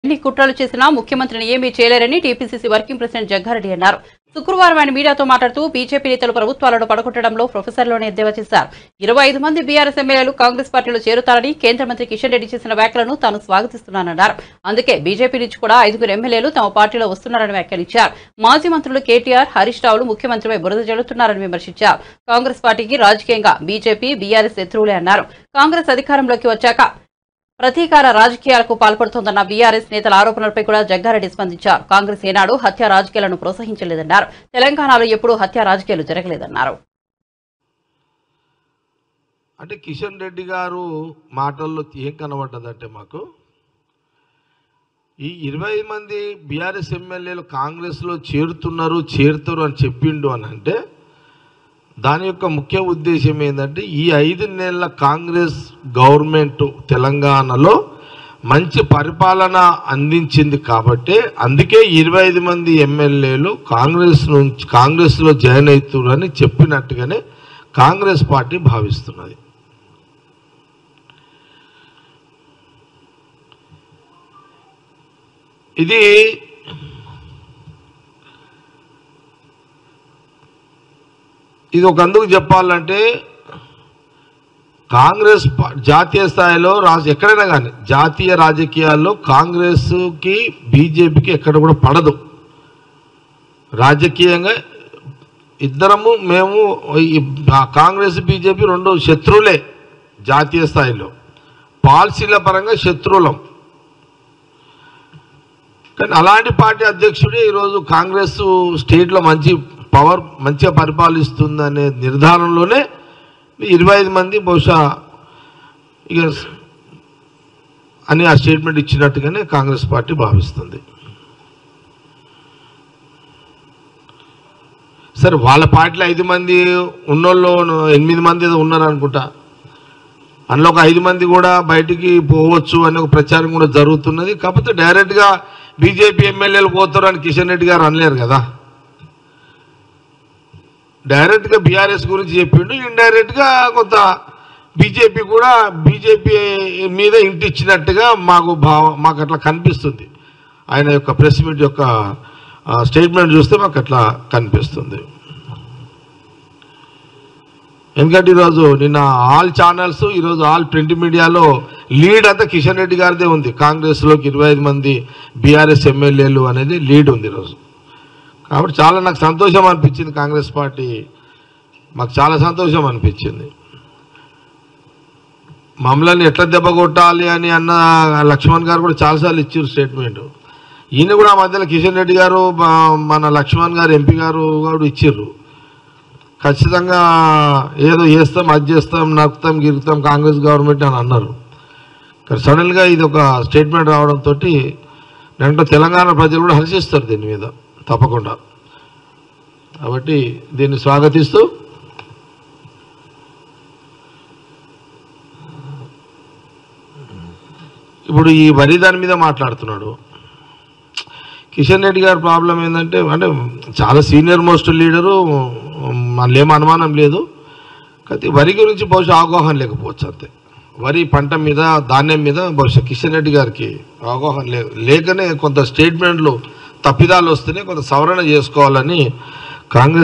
ఎన్ని కుట్రలు చేసినా ముఖ్యమంత్రిని ఏమీ చేయలేరని టీపీసీసీ వర్కింగ్ ప్రెసిడెంట్ జగ్గారెడ్డి అన్నారు శుక్రవారం ఆయన మీడియాతో మాట్లాడుతూ బీజేపీ నేతలు ప్రభుత్వాలను పడగొట్టడంలో ప్రొఫెసర్లోనే ఎద్దేవా చేశారు ఇరవై ఐదు మంది బీఆర్ఎస్ ఎమ్మెల్యేలు కాంగ్రెస్ పార్టీలో చేరుతారని కేంద్ర మంత్రి కిషన్ రెడ్డి చేసిన వ్యాఖ్యలను తాను స్వాగతిస్తున్నానన్నారు అందుకే బీజేపీ నుంచి కూడా ఐదుగురు ఎమ్మెల్యేలు తమ పార్టీలో వస్తున్నారని వ్యాఖ్యానించారు మాజీ మంత్రులు కేటీఆర్ హరీష్ రావులు ముఖ్యమంత్రిపై బురద జల్లుతున్నారని విమర్శించారు కాంగ్రెస్ పార్టీకి రాజకీయంగా బీజేపీ బీఆర్ఎస్ శత్రువులే అన్నారు కాంగ్రెస్ అధికారంలోకి వచ్చాక ప్రతీకార రాజకీయాలకు పాల్పడుతోందన్న బీఆర్ఎస్ నేతల ఆరోపణలపై కూడా జగ్గారెడ్డి స్పందించారు కాంగ్రెస్ ఏనాడు హత్య రాజకీయాలను ప్రోత్సహించలేదన్నారు తెలంగాణలో ఎప్పుడూ హత్య రాజకీయాలు జరగలేదన్నారు అంటే కిషన్ రెడ్డి గారు మాటల్లో ఏం కనబడ్డదంటే మాకు ఈ ఇరవై మంది బీఆర్ఎస్ ఎమ్మెల్యేలు కాంగ్రెస్లో చేరుతున్నారు చేరుతారు అని చెప్పిండు అని అంటే దాని యొక్క ముఖ్య ఉద్దేశం ఏంటంటే ఈ ఐదు నెలల కాంగ్రెస్ గవర్నమెంట్ తెలంగాణలో మంచి పరిపాలన అందించింది కాబట్టి అందుకే ఇరవై ఐదు మంది ఎమ్మెల్యేలు కాంగ్రెస్ నుంచి కాంగ్రెస్లో జాయిన్ అవుతున్నారని చెప్పినట్టుగానే కాంగ్రెస్ పార్టీ భావిస్తున్నది ఇది ఇది ఒక అందుకు చెప్పాలంటే కాంగ్రెస్ పా- జాతీయ స్థాయిలో రాజ ఎక్కడైనా కానీ జాతీయ రాజకీయాల్లో కాంగ్రెస్కి బీజేపీకి ఎక్కడ కూడా పడదు రాజకీయంగా ఇద్దరము మేము ఈ ఆ కాంగ్రెస్ బీజేపీ రెండు శత్రువులే జాతీయ స్థాయిలో పాలసీల పరంగా శత్రువులం కానీ అలాంటి పార్టీ అధ్యక్షుడే ఈరోజు కాంగ్రెస్ స్టేట్లో మంచి పవర్ మంచిగా పరిపాలిస్తుందనే నిర్ధారణలోనే ఇరవై ఐదు మంది బహుశా ఇక అని ఆ స్టేట్మెంట్ ఇచ్చినట్టుగానే కాంగ్రెస్ పార్టీ భావిస్తుంది సరే వాళ్ళ పార్టీలో ఐదు మంది ఉన్నోళ్ళు ఎనిమిది మంది ఏదో ఉన్నారు అనుకుంటా అందులో ఒక ఐదు మంది కూడా బయటికి పోవచ్చు అనే ఒక ప్రచారం కూడా జరుగుతున్నది కాకపోతే డైరెక్ట్గా బీజేపీ ఎమ్మెల్యేలు పోతారు అని కిషన్ రెడ్డి గారు అనలేరు కదా డైరెక్ట్గా బీఆర్ఎస్ గురించి చెప్పిండు ఇండైరెక్ట్గా కొంత బీజేపీ కూడా బీజేపీ మీద ఇంటి ఇచ్చినట్టుగా మాకు భావ మాకు అట్లా కనిపిస్తుంది ఆయన యొక్క ప్రెస్ మీట్ యొక్క స్టేట్మెంట్ చూస్తే మాకు అట్లా కనిపిస్తుంది ఎందుకంటే ఈరోజు నిన్న ఆల్ ఛానల్స్ ఈరోజు ఆల్ ప్రింట్ మీడియాలో లీడ్ అంతా కిషన్ రెడ్డి గారిదే ఉంది కాంగ్రెస్లోకి ఇరవై ఐదు మంది బీఆర్ఎస్ ఎమ్మెల్యేలు అనేది లీడ్ ఉంది ఈరోజు కాబట్టి చాలా నాకు సంతోషం అనిపించింది కాంగ్రెస్ పార్టీ మాకు చాలా సంతోషం అనిపించింది మమ్మల్ని ఎట్లా దెబ్బ కొట్టాలి అని అన్న లక్ష్మణ్ గారు కూడా చాలాసార్లు ఇచ్చారు స్టేట్మెంట్ ఈయన కూడా ఆ మధ్యలో కిషన్ రెడ్డి గారు మా- మన లక్ష్మణ్ గారు ఎంపీ గారు కూడా ఇచ్చిర్రు ఖచ్చితంగా ఏదో చేస్తాం అది చేస్తాం నరుకుతాం గిరుకుతాం కాంగ్రెస్ గవర్నమెంట్ అని అన్నారు కానీ సడన్గా ఇది ఒక స్టేట్మెంట్ రావడంతో నేను తెలంగాణ ప్రజలు కూడా హర్షిస్తారు దీని మీద తప్పకుండా కాబట్టి దీన్ని స్వాగతిస్తూ ఇప్పుడు ఈ వరి దాని మీద మాట్లాడుతున్నాడు కిషన్ రెడ్డి గారి ప్రాబ్లం ఏంటంటే అంటే చాలా సీనియర్ మోస్ట్ లీడరు మళ్ళీ ఏం అనుమానం లేదు కానీ వరి గురించి బహుశా అవగాహన లేకపోవచ్చు అంతే వరి పంట మీద ధాన్యం మీద బహుశా కిషన్ రెడ్డి గారికి అవగాహన లే లేకనే కొంత స్టేట్మెంట్లు తప్పిదాలు వస్తేనే కొంత సవరణ చేసుకోవాలని కాంగ్రెస్